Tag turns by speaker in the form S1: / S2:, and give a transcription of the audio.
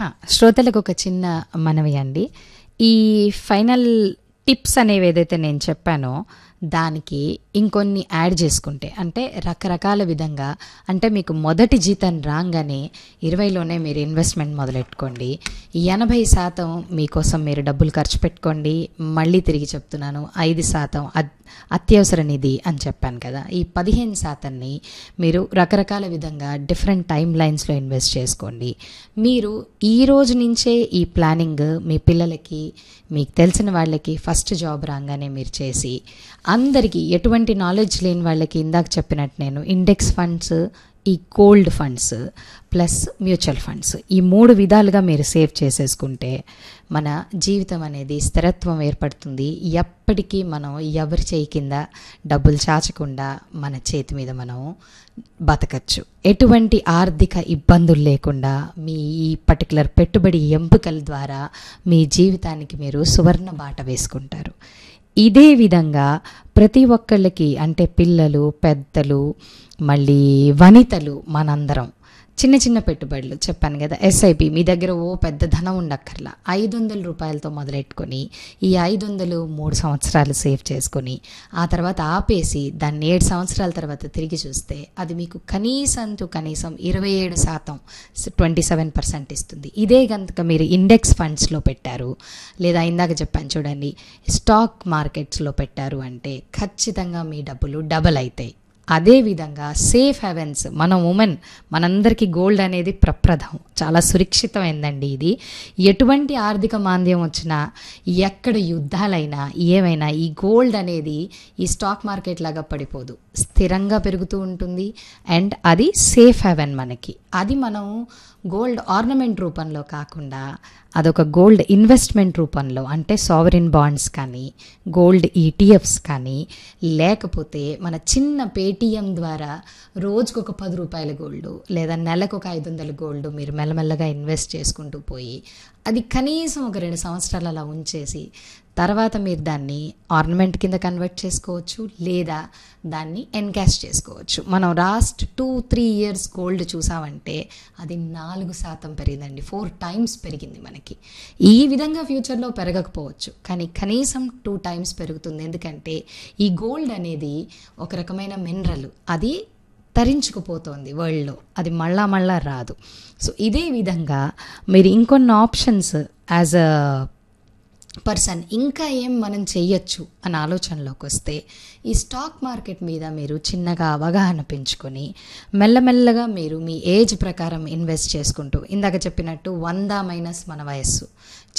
S1: ఆ, శ్రోతలకు ఒక చిన్న మనవి అండి ఈ ఫైనల్ టిప్స్ అనేవి ఏదైతే నేను చెప్పానో దానికి ఇంకొన్ని యాడ్ చేసుకుంటే అంటే రకరకాల విధంగా అంటే మీకు మొదటి జీతం రాగానే ఇరవైలోనే మీరు ఇన్వెస్ట్మెంట్ మొదలెట్టుకోండి ఎనభై శాతం మీకోసం మీరు డబ్బులు ఖర్చు పెట్టుకోండి మళ్ళీ తిరిగి చెప్తున్నాను ఐదు శాతం అద్- అత్యవసర నిధి అని చెప్పాను కదా ఈ పదిహేను శాతాన్ని మీరు రకరకాల విధంగా డిఫరెంట్ టైం లైన్స్లో ఇన్వెస్ట్ చేసుకోండి మీరు ఈ రోజు నుంచే ఈ ప్లానింగ్ మీ పిల్లలకి మీకు తెలిసిన వాళ్ళకి ఫస్ట్ జాబ్ రాగానే మీరు చేసి అందరికీ ఎటువంటి నాలెడ్జ్ లేని వాళ్ళకి ఇందాక చెప్పినట్టు నేను ఇండెక్స్ ఫండ్స్ ఈ gold funds plus mutual funds ఈ మూడు విధాలుగా మీరు సేవ్ చేసేసుకుంటే మన జీవితం అనేది స్థిరత్వం ఏర్పడుతుంది ఎప్పటికీ మనం ఎవరి చేయి కింద డబ్బులు చాచకుండా మన చేతి మీద మనం బతకచ్చు ఎటువంటి ఆర్థిక ఇబ్బందులు లేకుండా మీ ఈ పర్టికులర్ పెట్టుబడి ఎంపికల ద్వారా మీ జీవితానికి మీరు సువర్ణ బాట వేసుకుంటారు ఇదే విధంగా ప్రతి ఒక్కళ్ళకి అంటే పిల్లలు పెద్దలు మళ్ళీ వనితలు మనందరం చిన్న చిన్న పెట్టుబడులు చెప్పాను కదా ఎస్ఐపి మీ దగ్గర ఓ పెద్ద ధనం ఉండక్కర్లా ఐదు వందల రూపాయలతో మొదలెట్టుకొని ఈ ఐదు వందలు మూడు సంవత్సరాలు సేవ్ చేసుకొని ఆ తర్వాత ఆపేసి దాన్ని ఏడు సంవత్సరాల తర్వాత తిరిగి చూస్తే అది మీకు కనీసం టు కనీసం ఇరవై ఏడు శాతం ట్వంటీ సెవెన్ పర్సెంట్ ఇస్తుంది ఇదే కనుక మీరు ఇండెక్స్ ఫండ్స్లో పెట్టారు లేదా ఇందాక చెప్పాను చూడండి స్టాక్ మార్కెట్స్లో పెట్టారు అంటే ఖచ్చితంగా మీ డబ్బులు డబల్ అవుతాయి అదేవిధంగా సేఫ్ హెవెన్స్ మన ఉమెన్ మనందరికీ గోల్డ్ అనేది ప్రప్రదం చాలా సురక్షితమైందండి ఇది ఎటువంటి ఆర్థిక మాంద్యం వచ్చినా ఎక్కడ యుద్ధాలైనా ఏమైనా ఈ గోల్డ్ అనేది ఈ స్టాక్ మార్కెట్ లాగా పడిపోదు స్థిరంగా పెరుగుతూ ఉంటుంది అండ్ అది సేఫ్ హెవెన్ మనకి అది మనం గోల్డ్ ఆర్నమెంట్ రూపంలో కాకుండా అదొక గోల్డ్ ఇన్వెస్ట్మెంట్ రూపంలో అంటే సావరిన్ బాండ్స్ కానీ గోల్డ్ ఈటీఎఫ్స్ కానీ లేకపోతే మన చిన్న పేటీఎం ద్వారా రోజుకు ఒక పది రూపాయల గోల్డ్ లేదా నెలకు ఒక ఐదు వందల గోల్డ్ మీరు మెల్లమెల్లగా ఇన్వెస్ట్ చేసుకుంటూ పోయి అది కనీసం ఒక రెండు సంవత్సరాలు అలా ఉంచేసి తర్వాత మీరు దాన్ని ఆర్నమెంట్ కింద కన్వర్ట్ చేసుకోవచ్చు లేదా దాన్ని ఎన్కాష్ చేసుకోవచ్చు మనం last two three years gold చూసామంటే అది నాలుగు శాతం పెరిగిందండి ఫోర్ టైమ్స్ పెరిగింది మనకి ఈ విధంగా ఫ్యూచర్లో పెరగకపోవచ్చు కానీ కనీసం టూ టైమ్స్ పెరుగుతుంది ఎందుకంటే ఈ గోల్డ్ అనేది ఒక రకమైన మినరల్ అది తరించుకుపోతోంది వరల్డ్లో అది మళ్ళా మళ్ళా రాదు సో ఇదే విధంగా మీరు ఇంకొన్ని ఆప్షన్స్ యాజ్ అ పర్సన్ ఇంకా ఏం మనం చెయ్యొచ్చు అన్న ఆలోచనలోకి వస్తే ఈ స్టాక్ మార్కెట్ మీద మీరు చిన్నగా అవగాహన పెంచుకొని మెల్లమెల్లగా మీరు మీ ఏజ్ ప్రకారం ఇన్వెస్ట్ చేసుకుంటూ ఇందాక చెప్పినట్టు వంద మైనస్ మన వయస్సు